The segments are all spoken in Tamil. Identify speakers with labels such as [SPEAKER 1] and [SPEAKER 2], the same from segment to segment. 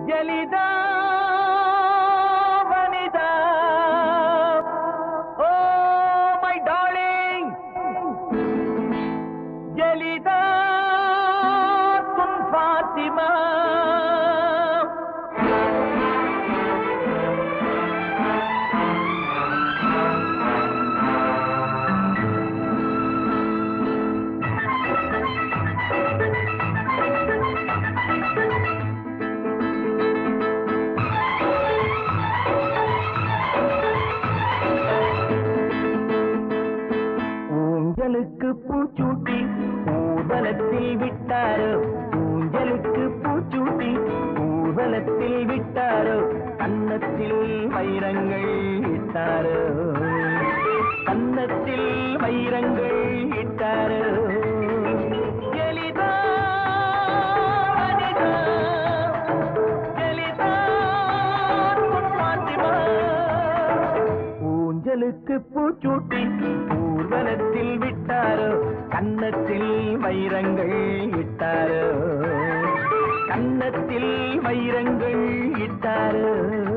[SPEAKER 1] ஜலிதா வனிதா ஓ மை டார்லிங் ஜலிதா துன் ஃபாத்திமா ஊஞ்சலுக்கு பூச்சூட்டி ஊர்வலத்தில் விட்டாரோ ஊஞ்சலுக்கு பூச்சூட்டி ஊர்வலத்தில் விட்டாரோ கன்னத்தில் வைரங்கள் இட்டாரோ கன்னத்தில் வைரங்கள் இட்டாரோ எலிதா அனிதா எலிதா உன் பாத்திமா ஊஞ்சலுக்கு பூச்சூட்டி ஊர்வலத்தில் விட்டாரோ கன்னத்தில் வைரங்கள் இட்டாரோ கன்னத்தில் வைரங்கள் இட்டாரோ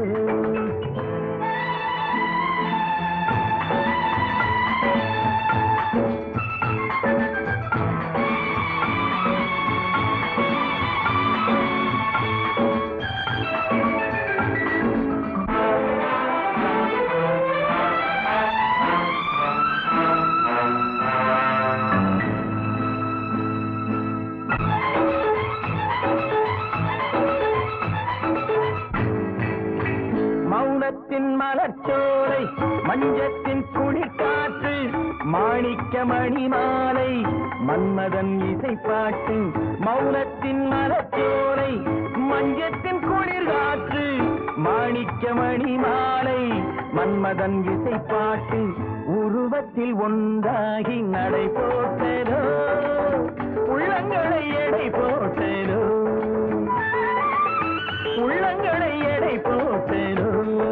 [SPEAKER 1] மௌனத்தின் மலர்ச்சோலை மஞ்சத்தின் குளிர்காற்று மாணிக்க மணி மாலை மன்மதன் இசைப்பாட்டு மௌனத்தின் மலர்ச்சோலை மஞ்சத்தின் குளிர்காற்று மாணிக்க மணி மாலை மன்மதன் இசைப்பாட்டு உருவத்தில் ஒன்றாகி நடை போட்டதோ உள்ளங்களை எடை போட்டதோ உள்ளங்களை எடை போட்டனோ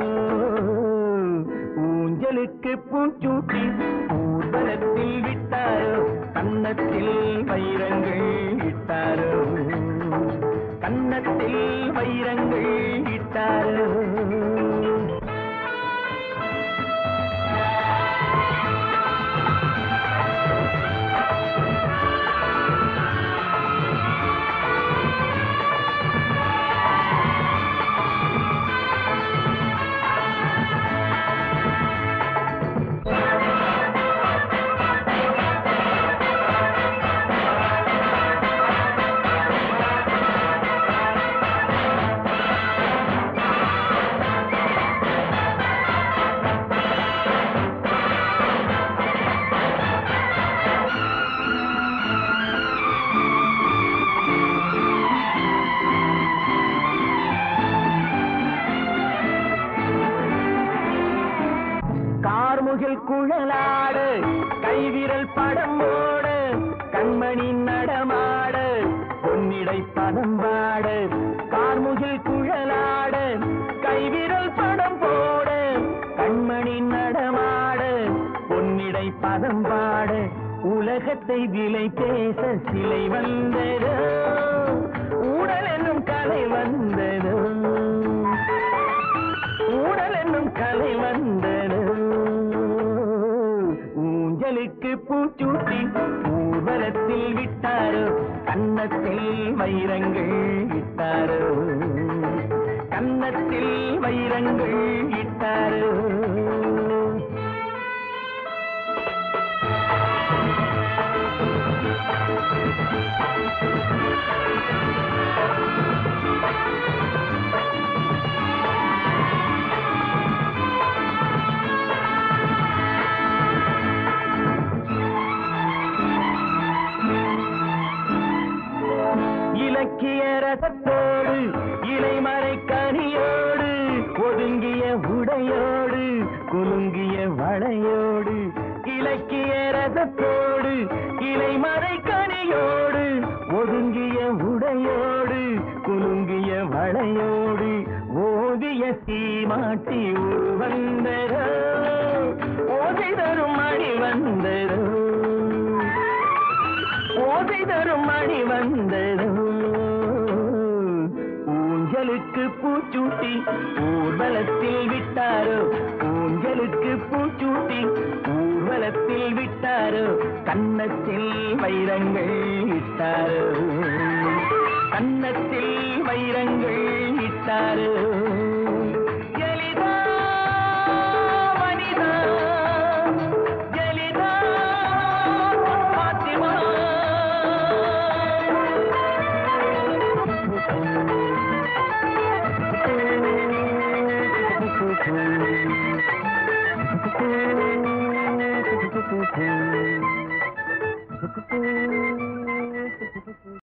[SPEAKER 1] ஊஞ்சலுக்கு பூச்சூட்டி ஊர்வலத்தில் விட்டாரோ கன்னத்தில் வைரங்கள் இட்டாரோ கன்னத்தில் வைரங்கள் இட்டாரோ கார்முகில் குழலாடு கைவிரல் படம் ஓடு கண்மணி நடமாடு பொன்னிடை பதம் பாடு கார்முகில் குழலாடு கைவிரல் படம் போடு கண்மணி நடமாடு பொன்னிடை பதம் பாடு உலகத்தை விலை பேச சிலை வந்ததோ ஊடல் என்னும் கலை வந்ததோ ஊடல் என்னும் கலை வந்தது ஊஞ்சலுக்கு பூச்சூட்டி ஊர்வலத்தில் விட்டாரோ கன்னத்தில் வைரங்கள் இட்டாரோ கன்னத்தில் வைரங்கள் இட்டாரோ இலக்கிய ரசத்தோடு இலைமறை கனியோடு ஒதுங்கிய உடையோடு குலுங்கிய வளையோடு இலக்கிய ரசத்தோடு இலைமறை கனியோடு ஒதுங்கிய உடையோடு குலுங்கிய வளையோடு ஓவிய சீமாட்டி உருவந்தரோ ஓசை தரும் மணி வந்தரோ ஓசை தரும் மணி வந்ததோ ஊஞ்சலுக்கு பூச்சூட்டி ஊர்வலத்தில் விட்டாரோ ஊஞ்சலுக்கு பூச்சூட்டி ஊர்வலத்தில் விட்டாரோ கன்னத்தில் வைரங்கள் இட்டாரோ கன்னத்தில் வைரங்கள் இட்டாரோ